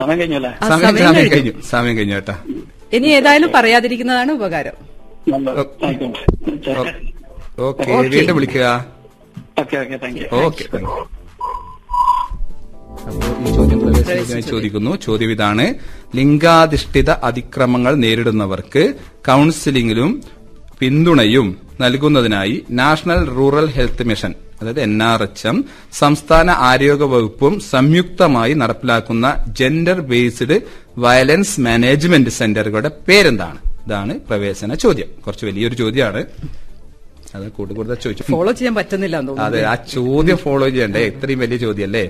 സമയം കഴിഞ്ഞല്ലേ ആ, സമയം സമയം സമയം കഴിഞ്ഞു. കഴിഞ്ഞു സമയം കഴിഞ്ഞു കേട്ടാ ഇനി ഏതായാലും പറയാതിരിക്കുന്നതാണ് ഉപകാരം നല്ല ഓ. ആയിക്കോട്ടെ ഓക്കെ ഓക്കേ. വീണ്ടും വിളിക്കുക okay okay thank you okay thank you അപ്പോൾ ഈ ചോദ്യം പ്രവേശനത്തിനായി ചോദിക്കുന്നു ചോദ്യം ഇതാണ് ലിംഗാധിഷ്ഠിത അതിക്രമങ്ങൾ നേരിടുന്നവർക്ക് കൌൺസിലിംഗിലും പിന്തുണയും നൽകുന്നതിനായി നാഷണൽ റൂറൽ ഹെൽത്ത് മിഷൻ അതായത് എൻ ആർ എച്ച് എം സംസ്ഥാന ആരോഗ്യ വകുപ്പും സംയുക്തമായി നടപ്പിലാക്കുന്ന ജെൻഡർ ബേസ്ഡ് വയലൻസ് മാനേജ്മെന്റ് സെന്ററുകളുടെ പേരെന്താണ് ഇതാണ് പ്രവേശന ചോദ്യം കുറച്ച് വലിയൊരു ചോദ്യമാണ് അത് കൂടുതൽ കൂടുതൽ ചോദിച്ചു ഫോളോ ചെയ്യാൻ പറ്റുന്നില്ല എന്ന് അതെ തോന്നുന്നു ആ ചോദ്യം ഫോളോ ചെയ്യണ്ടേ ഇത്രയും വലിയ ചോദ്യം അല്ലേ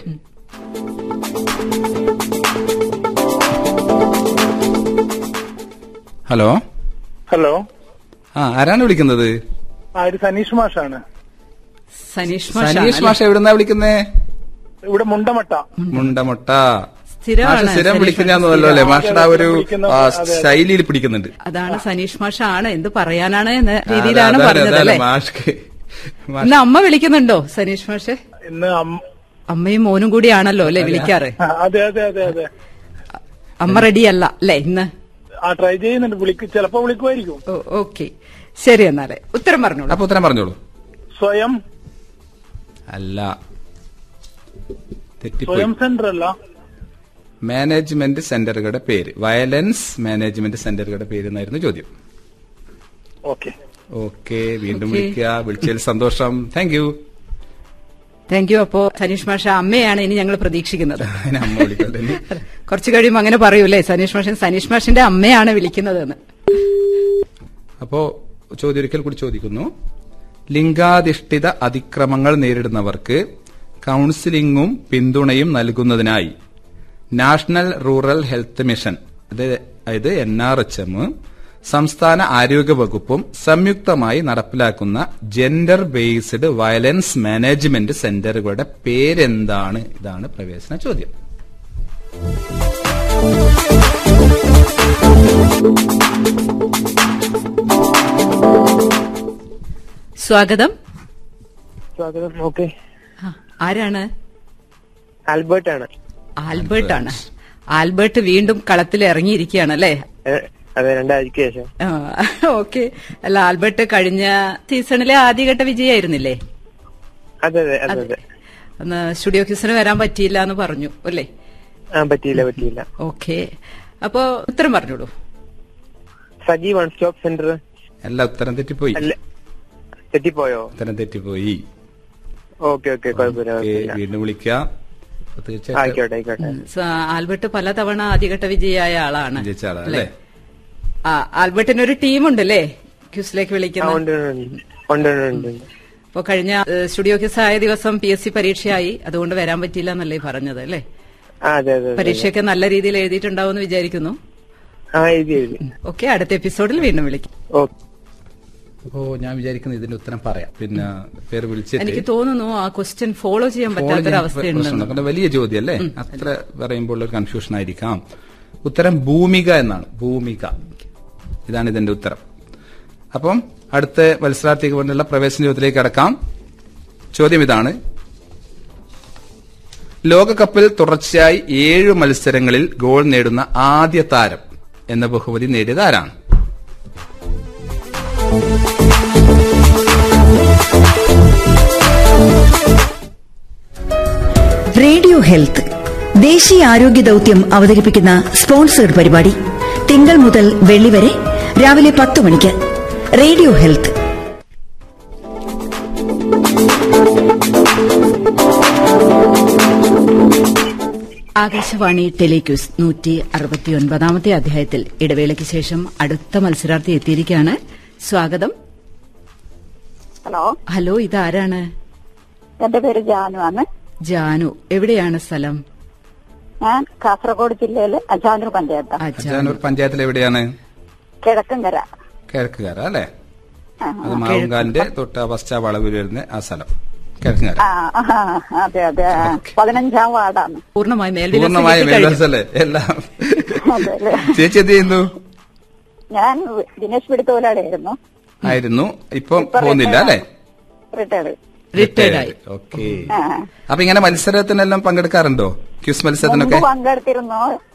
ഹലോ ഹലോ ആ ആരാണ് വിളിക്കുന്നത് ആ ഇത് സനീഷ് മാഷാണ് സനീഷ് സനീഷ് മാഷ എവിടുന്നാ വിളിക്കുന്നേ ഇവിടെ മുണ്ടമട്ട മുണ്ടമുട്ട സ്ഥിരമാണ് മാഷ് സ്ഥിരം സനീഷ് വിളിക്കുന്നല്ലോ അല്ലേ മാഷയുടെ ആ ഒരു വിളിക്കുന്ന- ആ, അതെ, അതെ. ശൈലിയിൽ പിടിക്കുന്നുണ്ട് അതാണ് സനീഷ് മാഷാണ് എന്ത് പറയാനാണ് എന്ന രീതിയിലാണ് അതെ, അതെ, പറഞ്ഞത് അതെ, അല്ലേ മാഷ്ക്ക് മാഷ് ഇന്ന് അമ്മ വിളിക്കുന്നുണ്ടോ സനീഷ് മാഷെ ഇന്ന് അം- അമ്മയും മോനും കൂടിയാണല്ലോ അല്ലെ വിളിക്കാറ് ആ, അതെ അതെ അതെ അതെ അമ്മ റെഡിയല്ല അല്ലെ ഇന്ന് ആ ട്രൈ ചെയ്യുന്നുണ്ട് വിളിക്ക് ചിലപ്പോ വിളിക്കുമായിരിക്കും ഓക്കെ ശരി എന്നാലേ ഉത്തരം പറഞ്ഞോളൂ അപ്പൊ ഉത്തരം പറഞ്ഞോളൂ സ്വയം അല്ല തെറ്റിപ്പോയി സ്വയം സെന്റർ അല്ല മാനേജ്മെന്റ് സെന്ററുകളുടെ പേര് വയലൻസ് മാനേജ്മെന്റ് സെന്ററുകളുടെ പേര് എന്നായിരുന്നു ചോദ്യം ഓക്കെ ഓക്കെ വീണ്ടും Okay. വിളിക്കുക വിളിച്ചതിൽ സന്തോഷം താങ്ക് യു താങ്ക് യു അപ്പോ സനീഷ് മാഷ അമ്മയാണ് ഇനി ഞങ്ങൾ പ്രതീക്ഷിക്കുന്നത് അമ്മ വിളിക്കട്ടെ കുറച്ചു കഴിയുമ്പോൾ അങ്ങനെ പറയൂലേ സനീഷ് മാഷൻ സനീഷ് മാഷിന്റെ അമ്മയാണ് വിളിക്കുന്നതെന്ന് അപ്പോ ചോദ്യം ഒരിക്കൽ കൂടി ചോദിക്കുന്നു ലിംഗാധിഷ്ഠിത അതിക്രമങ്ങൾ നേരിടുന്നവർക്ക് കൌൺസിലിംഗും പിന്തുണയും നൽകുന്നതിനായി നാഷണൽ റൂറൽ ഹെൽത്ത് മിഷൻ അതായത് എൻ ആർ എച്ച് എം സംസ്ഥാന ആരോഗ്യ വകുപ്പും സംയുക്തമായി നടപ്പിലാക്കുന്ന ജെൻഡർ ബേസ്ഡ് വയലൻസ് മാനേജ്മെന്റ് സെന്ററുകളുടെ പേരെന്താണ് ഇതാണ് പ്രവേശന ചോദ്യം സ്വാഗതം സ്വാഗതം ഓക്കെ ആ, ആരാണ് ആൽബർട്ട് ആണ് ആൽബർട്ട് ആണ് ആൽബർട്ട് വീണ്ടും കളത്തിൽ ഇറങ്ങിയിരിക്കുകയാണ് അല്ലേ ഏ- അതെ രണ്ടാഴ്ചക്ക് ശേഷം ഓക്കെ അല്ല ആൽബർട്ട് കഴിഞ്ഞ സീസണിലെ ആദ്യഘട്ട വിജയായിരുന്നില്ലേ അതെ അതെ അതെ അതെ. അതെ അന്ന് സ്റ്റുഡിയോ ക്യൂസിന് വരാൻ പറ്റിയില്ല എന്ന് പറഞ്ഞു അല്ലേ ആ പറ്റിയില്ല പറ്റിയില്ല ഓക്കെ അപ്പോ ഉത്തരം പറഞ്ഞോളൂ സജി വൺ സ്റ്റോപ്പ് സെന്റർ എല്ലാ ഉത്തരം തെറ്റിപ്പോയി അല്ല തെറ്റിപ്പോയോ ഉത്തരം തെറ്റിപ്പോയി ഓക്കെ ഓക്കെ കുഴപ്പമില്ല ഓക്കേ, കുഴപ്പമില്ല വീണ്ടും വിളിക്കാം അപ്പൊ തീർച്ചയായിട്ടും ആയിക്കോട്ടെ ആയിക്കോട്ടെ സ- ആൽബർട്ട് പലതവണ ആദ്യഘട്ട വിജയായ ആളാണ് വിജയിച്ച ആളാ അല്ലേ ആ ആൽബർട്ടിന് ഒരു ടീമുണ്ട് അല്ലേ ക്യൂസിലേക്ക് ആ വിളിക്കുന്ന ഉണ്ട് ഉണ്ട്, ഉണ്ട് ഉണ്ട് ഉണ്ട് ഉണ്ട് അപ്പൊ കഴിഞ്ഞ ഏഹ്, സ്റ്റുഡിയോ ക്യൂസ് ആയ ദിവസം പി എസ് സി പരീക്ഷയായി അതുകൊണ്ട് വരാൻ പറ്റിയില്ല എന്നല്ലേ ഈ പറഞ്ഞത് അല്ലേ ആ അതെ അതെ അതെ പരീക്ഷയൊക്കെ നല്ല രീതിയിൽ എഴുതിയിട്ടുണ്ടാവും എന്ന് വിചാരിക്കുന്നു ആ എഴുതി എഴുതി ഓക്കെ അടുത്ത എപ്പിസോഡിൽ വീണ്ടും വിളിക്കും ഓക്കെ അപ്പോ ഞാൻ വിചാരിക്കുന്നത് ഇതിന്റെ ഉത്തരം പറയാം പിന്നെ പേര് വിളിച്ചിട്ട് എനിക്ക് തോന്നുന്നു ആ ക്വസ്റ്റ്യൻ ഫോളോ ചെയ്യാൻ ഫോണിൽ പറ്റാത്തൊരവസ്ഥയുണ്ടെന്ന് പ്രശ്നമുണ്ട്. കാരണം വലിയ ചോദ്യം അല്ലേ അത്ര പറയുമ്പോൾ ഒരു കൺഫ്യൂഷൻ ആയിരിക്കാം ഉത്തരം ഭൂമിക എന്നാണ് ഭൂമിക ഇതാണ് ഇതിന്റെ ഉത്തരം അപ്പം അടുത്ത മത്സരാർത്ഥിക്ക് വേണ്ടിയുള്ള പ്രവേശന ചോദ്യത്തിലേക്ക് കടക്കാം ചോദ്യം ഇതാണ് ലോകകപ്പിൽ തുടർച്ചയായി ഏഴ് മത്സരങ്ങളിൽ ഗോൾ നേടുന്ന ആദ്യ താരം എന്ന ബഹുമതി നേടിയത് ആരാണ് റേഡിയോ ഹെൽത്ത് ദേശീയ ആരോഗ്യ ദൌത്യം അവതരിപ്പിക്കുന്ന സ്പോൺസേഡ് പരിപാടി തിങ്കൾ മുതൽ വെള്ളി വരെ രാവിലെ പത്ത് മണിക്ക് റേഡിയോ ഹെൽത്ത് ആകാശവാണി ടെലിക്യൂസ് നൂറ്റി അറുപത്തിയൊൻപതാമത്തെ അധ്യായത്തിൽ ഇടവേളയ്ക്ക് ശേഷം അടുത്ത മത്സരാർത്ഥി എത്തിയിരിക്കുകയാണ് സ്വാഗതം ഹലോ ഹലോ ഇതാരാണ് എന്റെ പേര് ജാനു ആണ് ജാനു എവിടെയാണ് സ്ഥലം ഞാൻ കാസർഗോഡ് ജില്ലയിലെ അജാനൂർ പഞ്ചായത്ത് ആ, ജാനു. അജാനൂർ പഞ്ചായത്തിൽ എവിടെയാണ് കിഴക്കങ്കര കിഴക്കുകാര അല്ലേ ആ, അത് മാവുങ്കാലിന്റെ തൊട്ട് ഫസ്റ്റ് വളവിൽ വരുന്ന ആ സ്ഥലം കിഴക്കുകാര ആ, ആ, അതെ അതെ ആ, പതിനഞ്ചാം വാർഡാണ് പൂർണ്ണമായി മേൽവിലാസം പൂർണ്ണമായ കിട്ടിക്കഴിഞ്ഞു. മേൽവാസല്ലേ എല്ലാം അതെ അല്ലേ ചേച്ചി എന്ത് ചെയ്യുന്നു ഞാൻ ദിനേശ് പിടിത്തോലാടായിരുന്നു ആയിരുന്നു ഇപ്പം ഇപ്പൊ പോകുന്നില്ല retired അല്ലേ ആണ്. റിട്ടയർഡ് റിട്ടയർഡ് ആയി ഓക്കെ ആ. അപ്പൊ ഇങ്ങനെ മത്സരത്തിനെല്ലാം പങ്കെടുക്കാറുണ്ടോ ക്യൂസ് മുമ്പ് മത്സരത്തിനൊക്കെ പങ്കെടുത്തിരുന്നു